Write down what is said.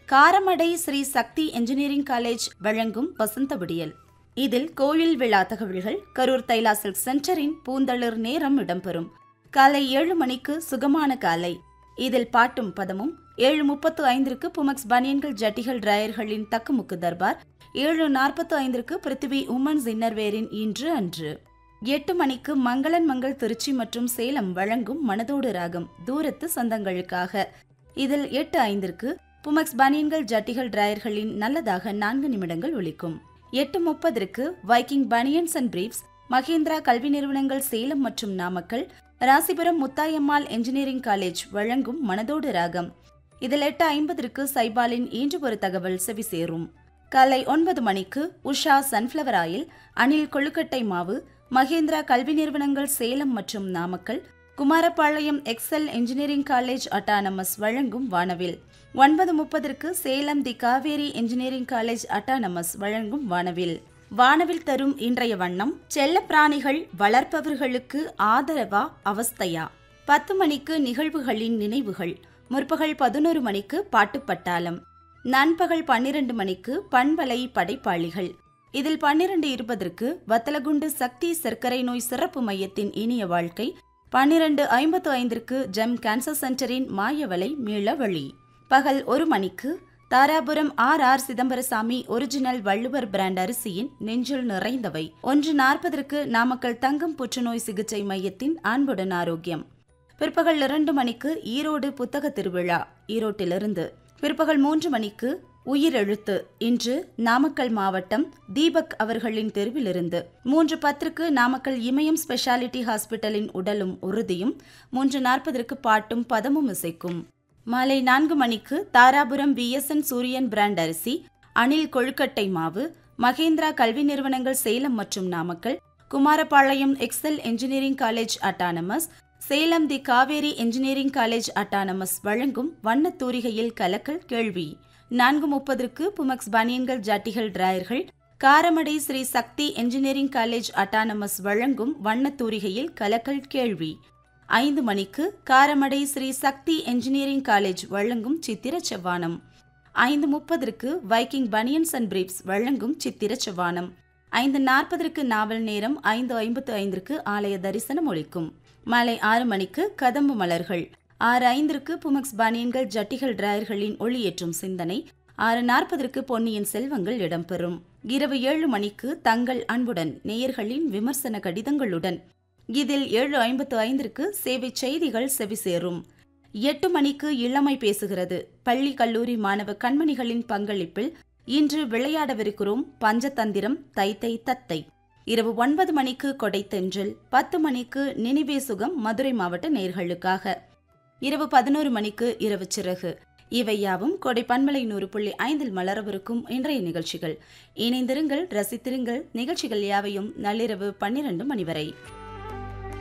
Karamadai Sri Sakthi engineering college வழங்கும் வசந்த விடியல் இதில் கோயில் விழா தகவல்கள் கரூர் தைலா சில்க் சென்டரின் பூந்தளிர் நேரம் இடம்பெறும் காலை ஏழு மணிக்கு சுகமான காலை இதில் பாட்டும் பதமும் ஏழு முப்பத்து ஐந்திற்கு புமக்ஸ் பனியன்கள் ஜட்டிகள் டிராயர்களின் தக்குமுக்கு தர்பார் ஏழு நாற்பத்து ஐந்திற்கு பிருத்திவி உமன்ஸ் இன்னர்வேரின் இன்று அன்று எட்டு மணிக்கு மங்களன் மங்கள் திருச்சி மற்றும் சேலம் வழங்கும் மனதோடு ராகம் தூரத்து சொந்தங்களுக்காக இதில் எட்டு ஐந்திற்கு புமக்ஸ் பனியன்கள் ஜட்டிகள் டிராயர்களின் நல்லதாக நான்கு நிமிடங்கள் ஒலிக்கும் எட்டு முப்பதற்கு Viking banians and briefs Mahendra கல்வி நிறுவனங்கள் சேலம் மற்றும் நாமக்கல் ராசிபுரம் முத்தாயம்மாள் என்ஜினியரிங் காலேஜ் வழங்கும் மனதோடு ராகம் இதில் எட்டு ஐம்பதற்கு சைபாலின் இன்று ஒரு தகவல் செவி சேரும் காலை ஒன்பது மணிக்கு உஷா சன்ஃப்ளவர் ஆயில் அணில் கொழுக்கட்டை மாவு மகேந்திரா கல்வி நிறுவனங்கள் சேலம் மற்றும் Namakkal Kumarapalayam Excel engineering college autonomous வழங்கும் வானவில் ஒன்பது முப்பதற்கு Salem the Kaveri engineering college autonomous வழங்கும் வானவில் வானவில் தரும் இன்றைய வண்ணம் செல்ல பிராணிகள் வளர்ப்பவர்களுக்கு ஆதரவா அவஸ்தையா பத்து மணிக்கு நிகழ்வுகளின் நினைவுகள் முற்பகல் பதினோரு மணிக்கு பாட்டுப்பட்டாளம் நண்பகல் பன்னிரண்டு மணிக்கு பண்பலை படைப்பாளிகள் இதில் பன்னிரண்டு இருபதற்கு வத்தலகுண்டு சக்தி சர்க்கரை நோய் சிறப்பு மையத்தின் இனிய வாழ்க்கை பன்னிரண்டு ஐம்பத்து ஐந்திற்கு ஜெம் கேன்சர் சென்டரின் மாயவலை மீள வழி பகல் ஒரு மணிக்கு Dharapuram R R Chidambarasamy original Valluvar brand அரிசியின் நெஞ்சில் நிறைந்தவை ஒன்று நாற்பதற்கு நாமக்கல் தங்கம் புற்றுநோய் சிகிச்சை மையத்தின் அன்புடன் ஆரோக்கியம் பிற்பகல் இரண்டு மணிக்கு ஈரோடு புத்தக திருவிழா ஈரோட்டிலிருந்து பிற்பகல் மூன்று மணிக்கு உயிரெழுத்து இன்று நாமக்கல் மாவட்டம் தீபக் அவர்களின் தெருவிலிருந்து மூன்று பத்திற்கு நாமக்கல் இமயம் ஸ்பெஷாலிட்டி ஹாஸ்பிட்டலின் உடலும் உறுதியும் மூன்று நாற்பதற்கு பாட்டும் பதமும் இசைக்கும் மாலை நான்கு மணிக்கு தாராபுரம் விஎஸ்என் சூரியன் பிராண்ட் அரிசி அணில் கொழுக்கட்டை மாவு மகேந்திரா கல்வி நிறுவனங்கள் சேலம் மற்றும் Namakkal Kumarapalayam Excel engineering college autonomous Salem the Kaveri engineering college autonomous வழங்கும் வண்ணத் தூரிகையில் கலக்கல் கேள்வி நான்கு முப்பதற்கு புமக்ஸ் பனியன்கள் ஜட்டிகள் டிராயர்கள் Karamadai Sri Sakthi engineering college autonomous வழங்கும் வண்ணத் தூரிகையில் கலக்கல் கேள்வி ஐந்து மணிக்கு காரமடை ஸ்ரீ சக்தி என்ஜினியரிங் காலேஜ் வழங்கும் சித்திர செவ்வானம் ஐந்து முப்பதற்கு வைக்கிங் பனியன்ஸ் அண்ட் பிரீப்ஸ் வழங்கும் சித்திர செவ்வானம் ஐந்து நாற்பதற்கு நாவல் நேரம் ஐந்து ஐம்பத்து ஐந்திற்கு ஆலய தரிசனம் ஒழிக்கும் மாலை ஆறு மணிக்கு கதம்பு மலர்கள் ஆறு ஐந்திற்கு புமக்ஸ் பனியன்கள் ஜட்டிகள் டிராயர்களின் ஒளியேற்றும் சிந்தனை ஆறு நாற்பதற்கு பொன்னியின் செல்வங்கள் இடம்பெறும் இரவு ஏழு மணிக்கு தங்கள் அன்புடன் நேயர்களின் விமர்சன கடிதங்களுடன் இதில் ஏழு ஐம்பத்து ஐந்திற்கு சேவை செய்திகள் செவிசேரும் எட்டு மணிக்கு இளமை பேசுகிறது பள்ளி கல்லூரி மாணவ கண்மணிகளின் பங்களிப்பில் இன்று விளையாடவிருக்கிறோம் பஞ்சதந்திரம் தைத்தை தத்தை இரவு ஒன்பது மணிக்கு கொடைத்தென்றல் பத்து மணிக்கு நினைவே சுகம் மதுரை மாவட்ட நேர்களுக்காக இரவு பதினோரு மணிக்கு இரவு சிறகு இவை யாவும் கொடை பன்மலை நூறு புள்ளி ஐந்தில் மலரவிருக்கும் இன்றைய நிகழ்ச்சிகள் இணைந்திருங்கள் ரசித்திருங்கள் நிகழ்ச்சிகள் யாவையும் நள்ளிரவு பன்னிரண்டு மணி வரை